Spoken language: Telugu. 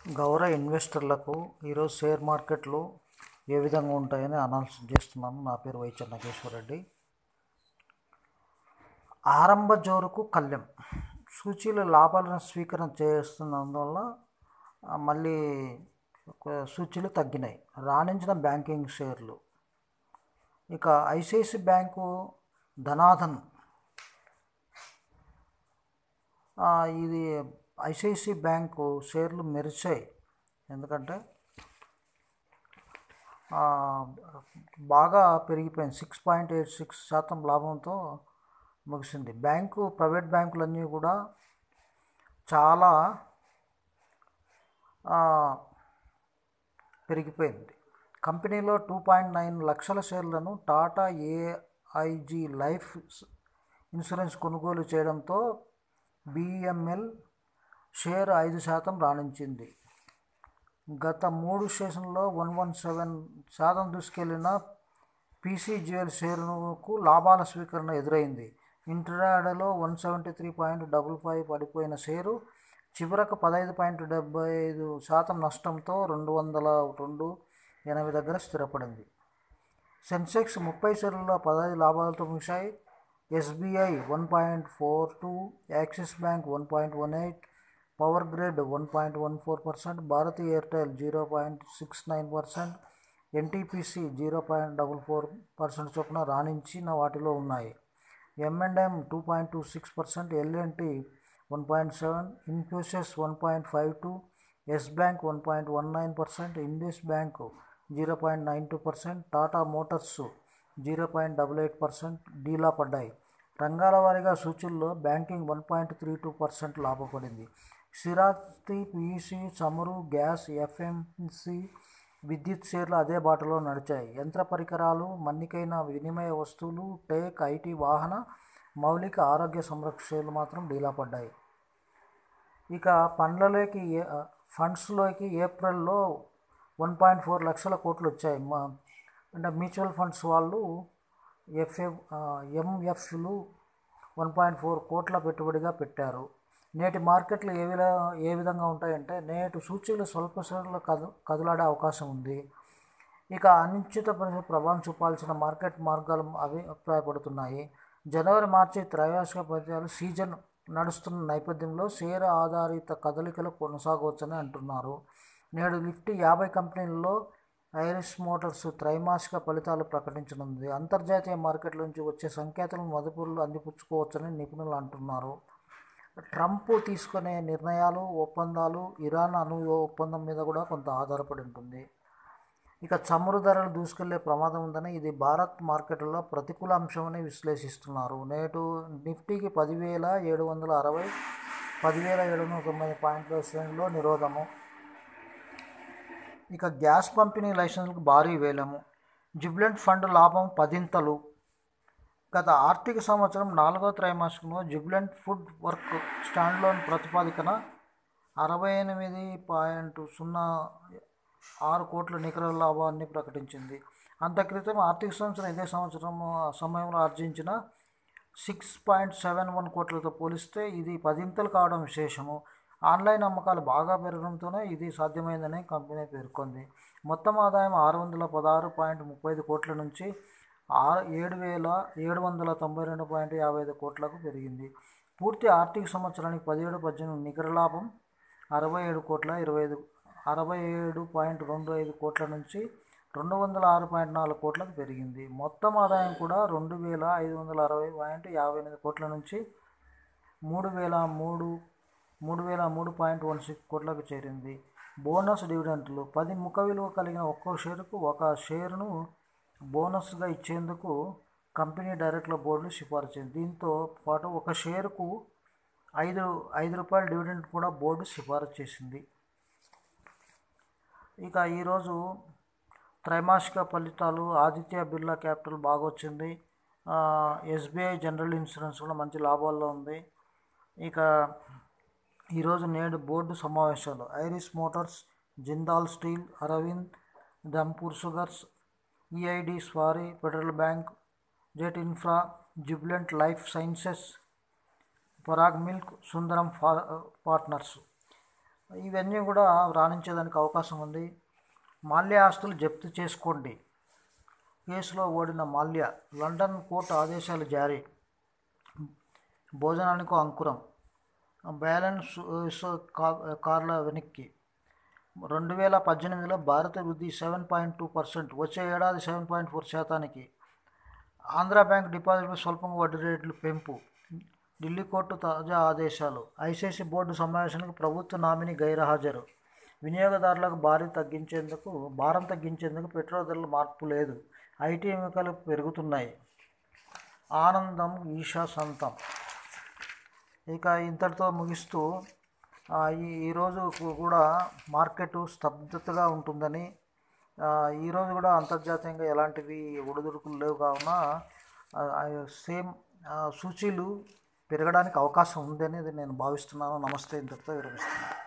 గౌరవ ఇన్వెస్టర్లకు ఈరోజు షేర్ మార్కెట్లు ఏ విధంగా ఉంటాయని అనౌన్స్ చేస్తున్నాను నా పేరు వై చెన్నకేశ్వర రెడ్డి ఆరంభ జోరుకు కళ్యం సూచీలు లాభాలను స్వీకరణ చేస్తున్నందువల్ల ఆ, మళ్ళీ ఒక సూచీలు తగ్గినాయి రాణించిన బ్యాంకింగ్ షేర్లు ఇక ఐసిఐసి బ్యాంకు ధనాధన్ ఆ, ఇది ఐసిఐసి బ్యాంకు షేర్లు మెరిచాయి ఎందుకంటే ఆ, బాగా పెరిగిపోయింది సిక్స్ పాయింట్ ఎయిట్ సిక్స్ శాతం లాభంతో ముగిసింది బ్యాంకు ప్రైవేట్ బ్యాంకులన్నీ కూడా చాలా ఆ, పెరిగిపోయింది కంపెనీలో టూ పాయింట్ నైన్ లక్షల షేర్లను టాటా ఏఐజీ లైఫ్ ఇన్సూరెన్స్ కొనుగోలు చేయడంతో బిఎంఎల్ షేర్ ఐదు శాతం రాణించింది గత మూడు సెషన్లో వన్ వన్ సెవెన్ శాతం దూసుకెళ్లిన పీసీజీఎల్ షేరుకు లాభాల స్వీకరణ ఎదురైంది ఇంట్రాడేలో one seventy three point double five పడిపోయిన షేరు చివరకు పదహైదు పాయింట్ డెబ్బై ఐదు శాతం నష్టంతో రెండు వందల రెండు ఎనభై దగ్గర స్థిరపడింది సెన్సెక్స్ ముప్పై షేర్లలో పదహైదు లాభాలతో ముగిశాయి SBI one point four two Axis Bank one point one eight Power Grid one point one four percent Bharti Airtel zero point six nine percent NTPC zero point double four percent చొప్పున రాణించిన వాటిలో ఉన్నాయి M and M two point two six percent L and T one point seven Infosys one point five two Yes Bank one point one nine percent ఇండియస్ Bank zero point nine two percent Tata Motors zero point double eight percent డీలా పడ్డాయి రంగాల వారీగా సూచీల్లో banking one point three two percent లాభపడింది స్థిరాస్తి పీఈసీ చమురు గ్యాస్ ఎఫ్ఎంసి విద్యుత్ షేర్లు అదే బాటలో నడిచాయి యంత్ర పరికరాలు మన్నికైన వినిమయ వస్తువులు టేక్ ఐటీ వాహన మౌలిక ఆరోగ్య సంరక్షణ షేర్లు మాత్రం డీలా పడ్డాయి ఇక పండ్లలోకి ఏ- ఫండ్స్లోకి ఏప్రిల్లో వన్ పాయింట్ ఫోర్ లక్షల కోట్లు వచ్చాయి మా అంటే మ్యూచువల్ ఫండ్స్ వాళ్ళు ఎఫ్ఎఫ్ ఎంఎఫ్లు వన్ పాయింట్ ఫోర్ కోట్ల పెట్టుబడిగా పెట్టారు నేటి మార్కెట్లు ఏ విధ ఏ విధంగా ఉంటాయంటే నేటి సూచీలు స్వల్ప షేర్లు కదు కదులాడే అవకాశం ఉంది ఇక అనిశ్చిత పరిస్థితి ప్రభావం చూపాల్సిన మార్కెట్ మార్గాలు అభిప్రాయపడుతున్నాయి జనవరి మార్చి త్రైమాసిక ఫలితాలు సీజన్ నడుస్తున్న నేపథ్యంలో షేర్ ఆధారిత కదలికలు కొనసాగవచ్చని అంటున్నారు నేడు నిఫ్టీ యాభై కంపెనీల్లో ఐరిస్ మోటార్స్ త్రైమాసిక ఫలితాలు ప్రకటించనుంది అంతర్జాతీయ మార్కెట్ల నుంచి వచ్చే సంకేతాలను మదుపులు అందిపుచ్చుకోవచ్చని నిపుణులు అంటున్నారు ట్రంప్ తీసుకునే నిర్ణయాలు ఒప్పందాలు ఇరాన్ అణు ఒప్పందం మీద కూడా కొంత ఆధారపడి ఉంటుంది ఇక చమురు ధరలు దూసుకెళ్లే ప్రమాదం ఉందని ఇది భారత్ మార్కెట్లో ప్రతికూల అంశమని విశ్లేషిస్తున్నారు నేటు నిఫ్టీకి పదివేల ఏడు వందల అరవై పదివేల ఏడు వందల తొంభై పాయింట్ల శ్రేణిలో నిరోధము ఇక గ్యాస్ పంపిణీ లైసెన్సులకు భారీ వేలము జిబ్లెంట్ ఫండ్ లాభం పదింతలు గత ఆర్థిక సంవత్సరం నాలుగో త్రైమాసికంలో జిబ్లెంట్ ఫుడ్ వర్క్ స్టాండ్లోని ప్రతిపాదికన అరవై ఎనిమిది పాయింట్ సున్నా ఆరు కోట్ల నికర లాభాన్ని ప్రకటించింది అంత క్రితం ఆర్థిక సంవత్సరం ఇదే సంవత్సరం ఆ సమయంలో ఆర్జించిన సిక్స్ పాయింట్ సెవెన్ వన్ కోట్లతో పోలిస్తే ఇది పదింతలు కావడం విశేషము ఆన్లైన్ అమ్మకాలు బాగా పెరగడంతోనే ఇది సాధ్యమైందని కంపెనీ పేర్కొంది మొత్తం ఆదాయం ఆరు వందల పదహారు పాయింట్ ముప్పై ఐదు కోట్ల నుంచి ఆరు ఏడు వేల ఏడు వందల తొంభై రెండు పాయింట్ యాభై ఐదు కోట్లకు పెరిగింది పూర్తి ఆర్థిక సంవత్సరానికి పదిహేడు పద్దెనిమిది నికర లాభం అరవై ఏడు కోట్ల ఇరవై ఐదు అరవై ఏడు పాయింట్ రెండు ఐదు కోట్ల నుంచి రెండు వందల ఆరు పాయింట్ నాలుగు కోట్లకు పెరిగింది మొత్తం ఆదాయం కూడా రెండు వేల ఐదు వందల అరవై పాయింట్ యాభై ఎనిమిది కోట్ల నుంచి మూడు వేల మూడు మూడు వేల మూడు పాయింట్ వన్ సిక్స్ కోట్లకు చేరింది బోనస్ డివిడెంట్లు పది ముఖ విలువ కలిగిన ఒక్కో షేరుకు ఒక షేరును బోనస్గా ఇచ్చేందుకు కంపెనీ డైరెక్టర్ల బోర్డు సిఫారసు చేసింది దీంతో పాటు ఒక షేరుకు ఐదు ఐదు రూపాయల డివిడెంట్ కూడా బోర్డు సిఫారసు చేసింది ఇక ఈరోజు త్రైమాసిక ఫలితాలు ఆదిత్య బిర్లా క్యాపిటల్ బాగా వచ్చింది ఆ, ఎస్బీఐ జనరల్ ఇన్సూరెన్స్ కూడా మంచి లాభాల్లో ఉంది ఇక ఈరోజు నేడు బోర్డు సమావేశాలు Iris Motors Jindal Steel Arvind Dhampur Sugars EID స్వారీ Federal Bank Jet Infra Jubilant Life Sciences Parag Milk Sundaram ఫా పార్ట్నర్స్ ఇవన్నీ కూడా రాణించేదానికి అవకాశం ఉంది మాల్య ఆస్తులు జప్తు చేసుకోండి కేసులో ఓడిన మాల్య లండన్ కోర్టు ఆదేశాలు జారీ భోజనానికి అంకురం బ్యాలెన్స్ కా- కార్ల వెనక్కి రెండు వేల పద్దెనిమిదిలో భారత వృద్ధి సెవెన్ పాయింట్ టూ పర్సెంట్ వచ్చే ఏడాది సెవెన్ పాయింట్ ఫోర్ శాతానికి ఆంధ్ర బ్యాంక్ డిపాజిట్పై స్వల్పంగా వడ్డీ రేట్లు పెంపు ఢిల్లీ కోర్టు తాజా ఆదేశాలు ఐసీసీ బోర్డు సమావేశానికి ప్రభుత్వ నామినీ గైర్హాజరు వినియోగదారులకు భారీ తగ్గించేందుకు భారం తగ్గించేందుకు పెట్రోల్ ధరల మార్పు లేదు ఐటీ ఎన్నికలు పెరుగుతున్నాయి ఆనందం ఈషా సంతం ఇక ఇంతటితో ముగిస్తూ ఆ, ఈ ఈరోజు కు- కూడా మార్కెట్ స్తబ్దతగా ఉంటుందని ఆ, ఈరోజు కూడా అంతర్జాతీయంగా ఎలాంటివి ఒడిదుడుకులు లేవు కావున ఆ, ఆ, సేమ్ ఆ, సూచీలు పెరగడానికి అవకాశం ఉందనేది నేను భావిస్తున్నాను నమస్తే ఇంతటితో విరమిస్తున్నాను